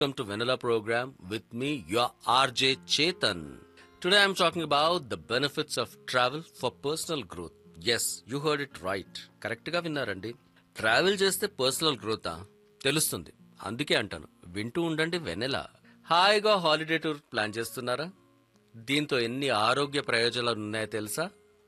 Welcome to Vanilla program with me, your RJ Chetan. Today I'm talking about the benefits of travel for personal growth. Yes, you heard it right. Correct గా విన్నారండి travel చేస్తే personal growth తెలుస్తుంది అందుకే అంటాను వింటూ ఉండండి వెనెలా హాయిగా holiday tour plan చేస్తున్నారా దీంతో ఎన్ని ఆరోగ్య ప్రయోజనాలు ఉన్నాయో తెలుసా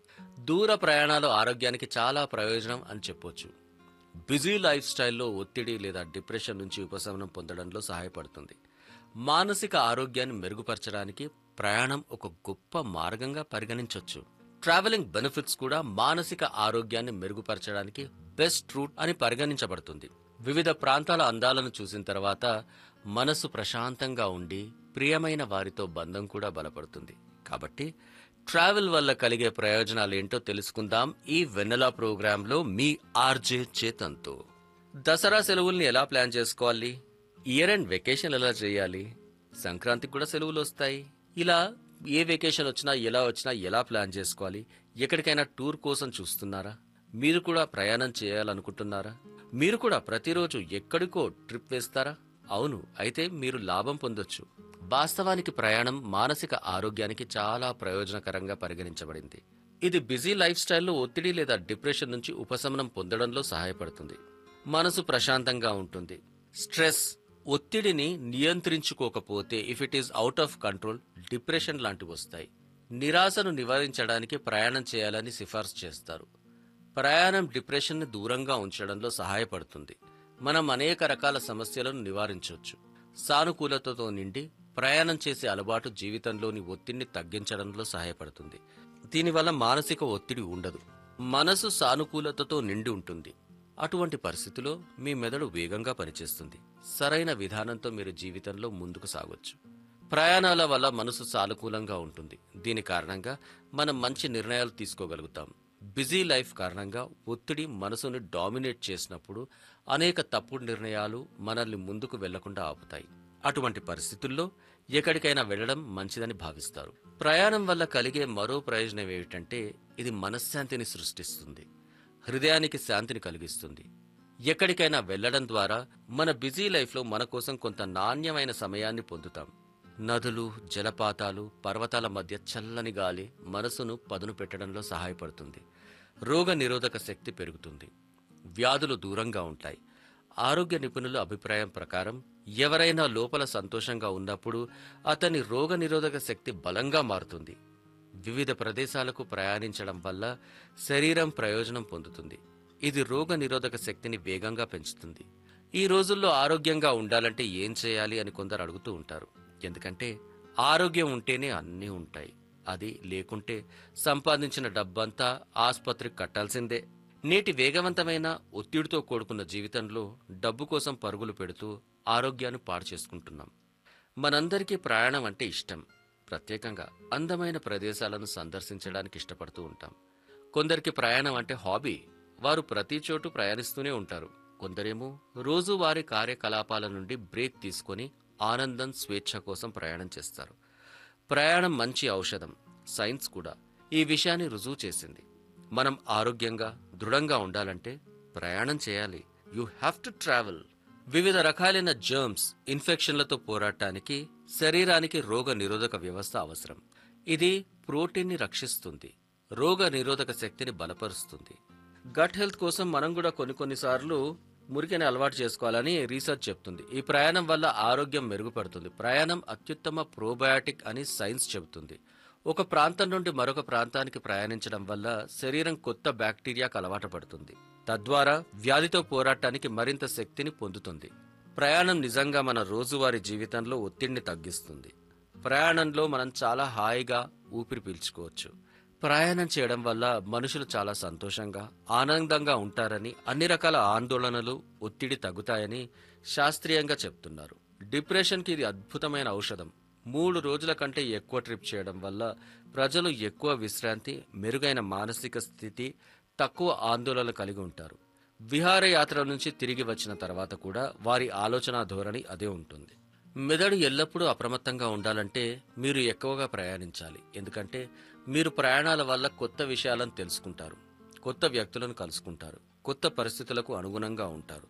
దూర ప్రయాణాలు ఆరోగ్యానికి చాలా ప్రయోజనం అని చెప్పొచ్చు బిజీ లైఫ్ స్టైల్లో ఒత్తిడి లేదా డిప్రెషన్ నుంచి ఉపశమనం పొందడంలో సహాయపడుతుంది మానసిక ఆరోగ్యాన్ని మెరుగుపరచడానికి ప్రయాణం ఒక గొప్ప మార్గంగా పరిగణించవచ్చు ట్రావెలింగ్ బెనిఫిట్స్ కూడా మానసిక ఆరోగ్యాన్ని మెరుగుపరచడానికి బెస్ట్ రూట్ అని పరిగణించబడుతుంది వివిధ ప్రాంతాల అందాలను చూసిన తర్వాత మనసు ప్రశాంతంగా ఉండి ప్రియమైన వారితో బంధం కూడా బలపడుతుంది కాబట్టి ట్రావెల్ వల్ల కలిగే ప్రయోజనాలు ఏంటో తెలుసుకుందాం ఈ వెన్నెలా ప్రోగ్రాంలో మీ ఆర్జే చేతంతో దసరా సెలవుల్ని ఎలా ప్లాన్ చేసుకోవాలి ఇయర్ అండ్ వెకేషన్ ఎలా చేయాలి సంక్రాంతికి కూడా సెలవులు వస్తాయి ఇలా ఏ వెకేషన్ వచ్చినా ఎలా వచ్చినా ఎలా ప్లాన్ చేసుకోవాలి ఎక్కడికైనా టూర్ కోసం చూస్తున్నారా మీరు కూడా ప్రయాణం చేయాలనుకుంటున్నారా మీరు కూడా ప్రతిరోజు ఎక్కడికో ట్రిప్ వేస్తారా అవును అయితే మీరు లాభం పొందొచ్చు వాస్తవానికి ప్రయాణం మానసిక ఆరోగ్యానికి చాలా ప్రయోజనకరంగా పరిగణించబడింది ఇది బిజీ లైఫ్ స్టైల్లో ఒత్తిడి లేదా డిప్రెషన్ నుంచి ఉపశమనం పొందడంలో సహాయపడుతుంది మనసు ప్రశాంతంగా ఉంటుంది స్ట్రెస్ ఒత్తిడిని నియంత్రించుకోకపోతే if it is out of control depression లాంటివి వస్తాయి నిరాశను నివారించడానికి ప్రయాణం చేయాలని సిఫార్సు చేస్తారు ప్రయాణం డిప్రెషన్ని దూరంగా ఉంచడంలో సహాయపడుతుంది మనం అనేక రకాల సమస్యలను నివారించవచ్చు సానుకూలతతో నిండి ప్రయాణం చేసే అలవాటు జీవితంలోని ఒత్తిడిని తగ్గించడంలో సహాయపడుతుంది దీనివల్ల మానసిక ఒత్తిడి ఉండదు మనసు సానుకూలతతో నిండి ఉంటుంది అటువంటి పరిస్థితిలో మీ మెదడు వేగంగా పనిచేస్తుంది సరైన విధానంతో మీరు జీవితంలో ముందుకు సాగొచ్చు ప్రయాణాల వల్ల మనసు సానుకూలంగా ఉంటుంది దీని కారణంగా మనం మంచి నిర్ణయాలు తీసుకోగలుగుతాం బిజీ లైఫ్ కారణంగా ఒత్తిడి మనసుని డామినేట్ చేసినప్పుడు అనేక తప్పుడు నిర్ణయాలు మనల్ని ముందుకు వెళ్లకుండా ఆపుతాయి అటువంటి పరిస్థితుల్లో ఎక్కడికైనా వెళ్లడం మంచిదని భావిస్తారు ప్రయాణం వల్ల కలిగే మరో ప్రయోజనం ఏమిటంటే ఇది మనశ్శాంతిని సృష్టిస్తుంది హృదయానికి శాంతిని కలిగిస్తుంది ఎక్కడికైనా వెళ్లడం ద్వారా మన బిజీ లైఫ్లో మన కోసం కొంత నాణ్యమైన సమయాన్ని పొందుతాం నదులు జలపాతాలు పర్వతాల మధ్య చల్లని గాలి మనసును పదును పెట్టడంలో సహాయపడుతుంది రోగ నిరోధక శక్తి పెరుగుతుంది వ్యాధులు దూరంగా ఉంటాయి ఆరోగ్య నిపుణుల అభిప్రాయం ప్రకారం ఎవరైనా లోపల సంతోషంగా ఉన్నప్పుడు అతని రోగ నిరోధక శక్తి బలంగా మారుతుంది వివిధ ప్రదేశాలకు ప్రయాణించడం వల్ల శరీరం ప్రయోజనం పొందుతుంది ఇది రోగ నిరోధక శక్తిని వేగంగా పెంచుతుంది ఈ రోజుల్లో ఆరోగ్యంగా ఉండాలంటే ఏం చేయాలి అని కొందరు అడుగుతూ ఉంటారు ఎందుకంటే ఆరోగ్యం ఉంటేనే అన్నీ ఉంటాయి అది లేకుంటే సంపాదించిన డబ్బంతా ఆసుపత్రికి కట్టాల్సిందే నేటి వేగవంతమైన ఒత్తిడితో కూడుకున్న జీవితంలో డబ్బు కోసం పరుగులు పెడుతూ ఆరోగ్యాన్ని పాడు చేసుకుంటున్నాం మనందరికీ ప్రయాణం అంటే ఇష్టం ప్రత్యేకంగా అందమైన ప్రదేశాలను సందర్శించడానికి ఇష్టపడుతూ ఉంటాం కొందరికి ప్రయాణం అంటే హాబీ వారు ప్రతి చోటు ప్రయాణిస్తూనే ఉంటారు కొందరేమో రోజువారీ కార్యకలాపాల నుండి బ్రేక్ తీసుకొని ఆనందం స్వేచ్ఛ కోసం ప్రయాణం చేస్తారు ప్రయాణం మంచి ఔషధం సైన్స్ కూడా ఈ విషయాన్ని రుజువు చేసింది మనం ఆరోగ్యంగా దృఢంగా ఉండాలంటే ప్రయాణం చేయాలి యు హ్యావ్ టు ట్రావెల్ వివిధ రకాలైన జర్మ్స్ ఇన్ఫెక్షన్లతో పోరాటానికి శరీరానికి రోగ నిరోధక వ్యవస్థ అవసరం ఇది ప్రోటీన్ని రక్షిస్తుంది రోగ నిరోధక శక్తిని బలపరుస్తుంది గట్ హెల్త్ కోసం మనం కూడా కొన్ని కొన్నిసార్లు మురికిని అలవాటు చేసుకోవాలని రీసెర్చ్ చెప్తుంది ఈ ప్రయాణం వల్ల ఆరోగ్యం మెరుగుపడుతుంది ప్రయాణం అత్యుత్తమ ప్రోబయాటిక్ అని సైన్స్ చెబుతుంది ఒక ప్రాంతం నుండి మరొక ప్రాంతానికి ప్రయాణించడం వల్ల శరీరం కొత్త బ్యాక్టీరియాకు అలవాటు పడుతుంది తద్వారా వ్యాధితో పోరాటానికి మరింత శక్తిని పొందుతుంది ప్రయాణం నిజంగా మన రోజువారీ జీవితంలో ఒత్తిడిని తగ్గిస్తుంది ప్రయాణంలో మనం చాలా హాయిగా ఊపిరి పీల్చుకోవచ్చు ప్రయాణం చేయడం వల్ల మనుషులు చాలా సంతోషంగా ఆనందంగా ఉంటారని అన్ని రకాల ఆందోళనలు ఒత్తిడి తగ్గుతాయని శాస్త్రీయంగా చెప్తున్నారు డిప్రెషన్కి ఇది అద్భుతమైన ఔషధం మూడు రోజుల కంటే ఎక్కువ ట్రిప్ చేయడం వల్ల ప్రజలు ఎక్కువ విశ్రాంతి మెరుగైన మానసిక స్థితి తక్కువ ఆందోళన కలిగి ఉంటారు విహారయాత్ర నుంచి తిరిగి వచ్చిన తర్వాత కూడా వారి ఆలోచన ధోరణి అదే ఉంటుంది మెదడు ఎల్లప్పుడూ అప్రమత్తంగా ఉండాలంటే మీరు ఎక్కువగా ప్రయాణించాలి ఎందుకంటే మీరు ప్రయాణాల వల్ల కొత్త విషయాలను తెలుసుకుంటారు కొత్త వ్యక్తులను కలుసుకుంటారు కొత్త పరిస్థితులకు అనుగుణంగా ఉంటారు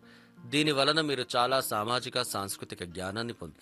దీని వలన మీరు చాలా సామాజిక సాంస్కృతిక జ్ఞానాన్ని పొందుతారు